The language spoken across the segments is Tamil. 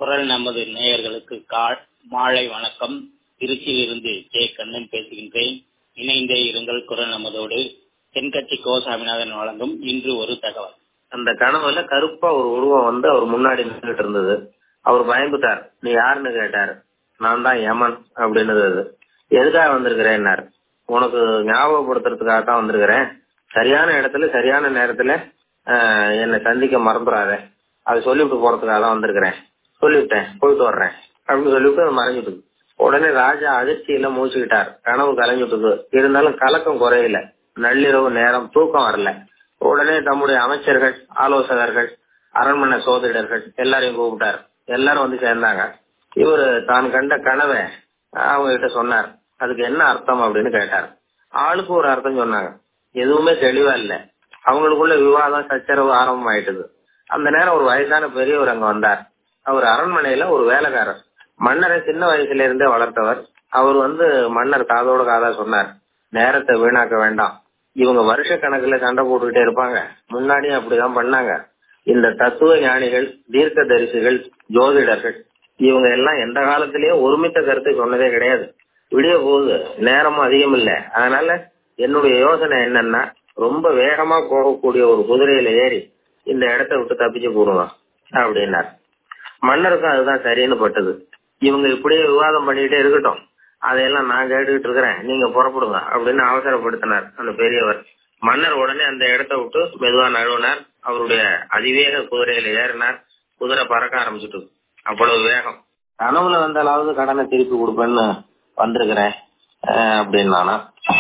குரல் நமது நேயர்களுக்கு கால் மாலை வணக்கம் திருச்சியிலிருந்து ஜே கண்ணன் பேசுகின்றேன் இணைந்தே இருங்கள் குரல் நமதோடு தென்கட்சி கோ சாமிநாதன் வழங்கும் இன்று ஒரு தகவல் அந்த கனவுல கருப்பா ஒரு உருவம் வந்து அவர் முன்னாடி நின்றுட்டு இருந்தது அவர் பயந்துட்டார் நீ யாருன்னு கேட்டார் நான் தான் யமன் அப்படின்னு எதுக்காக வந்திருக்கிறேன்னார் உனக்கு ஞாபகப்படுத்துறதுக்காக தான் வந்திருக்கிறேன் சரியான இடத்துல சரியான நேரத்துல ஆஹ், என்னை சந்திக்க மறந்துடாத அது சொல்லிவிட்டு போறதுக்காக தான் வந்திருக்கிறேன் சொல்லிவிட்டேன் போயிட்டு வர்றேன் அப்படின்னு சொல்லிவிட்டு அது மறைஞ்சிட்டு உடனே ராஜா அதிர்ச்சியில மூச்சுக்கிட்டார் கனவு கலைஞ்சிட்டு இருந்தாலும் கலக்கம் குறையல நள்ளிரவு நேரம் தூக்கம் வரல உடனே தம்முடைய அமைச்சர்கள் ஆலோசகர்கள் அரண்மனை சோதிடர்கள் எல்லாரையும் கூப்பிட்டார் எல்லாரும் வந்து சேர்ந்தாங்க இவர் தான் கண்ட கனவை அவங்க கிட்ட சொன்னார் அதுக்கு என்ன அர்த்தம் அப்படின்னு கேட்டார் ஆளுக்கு ஒரு அர்த்தம் சொன்னாங்க எதுவுமே தெளிவா இல்ல அவங்களுக்குள்ள விவாதம் சச்சரவு ஆரம்பம் ஆயிட்டுது அந்த நேரம் ஒரு வயசான பெரியவர் அங்க வந்தார் அவர் அரண்மனையில ஒரு வேலைக்காரர் மன்னரை சின்ன வயசுல இருந்தே வளர்த்தவர் அவர் வந்து மன்னர் காதோட காதா சொன்னார் நேரத்தை வீணாக்க வேண்டாம் இவங்க வருஷ கணக்குல சண்டை போட்டுக்கிட்டே இருப்பாங்க முன்னாடியும் அப்படிதான் பண்ணாங்க இந்த தத்துவ ஞானிகள் தீர்க்க தரிசிகள் ஜோதிடர்கள் இவங்க எல்லாம் எந்த காலத்திலயும் ஒருமித்த கருத்தை சொன்னதே கிடையாது விடிய போகுது நேரமும் அதிகம் இல்ல அதனால என்னுடைய யோசனை என்னன்னா ரொம்ப வேகமா போகக்கூடிய ஒரு குதிரையில ஏறி இந்த இடத்த விட்டு தப்பிச்சு போடுங்க அப்படின்னார் மன்னருக்கும் அதுதான் சரின்னு பட்டது இவங்க இப்படியே விவாதம் பண்ணிக்கிட்டே இருக்கட்டும் அதையெல்லாம் நான் கேட்டுக்கிட்டு இருக்கிறேன் நீங்க புறப்படுங்க அப்படின்னு அவசரப்படுத்தினார் அந்த பெரியவர் மன்னர் உடனே அந்த இடத்த விட்டு மெதுவா நழுவினார் அவருடைய அதிவேக குதிரையில ஏறினார் குதிரை பறக்க ஆரம்பிச்சுட்டு அவ்வளவு வேகம் கனவுல வந்தாலாவது கடனை திருப்பி கொடுப்பேன்னு வந்திருக்கிறேன் அஹ் அப்படின்னு நானா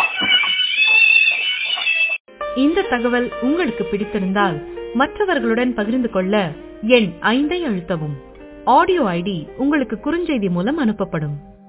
இந்த தகவல் உங்களுக்கு பிடித்திருந்தால் மற்றவர்களுடன் பகிர்ந்து கொள்ள எண் ஐந்தை அழுத்தவும் ஆடியோ ஐடி உங்களுக்கு குறுஞ்செய்தி மூலம் அனுப்பப்படும்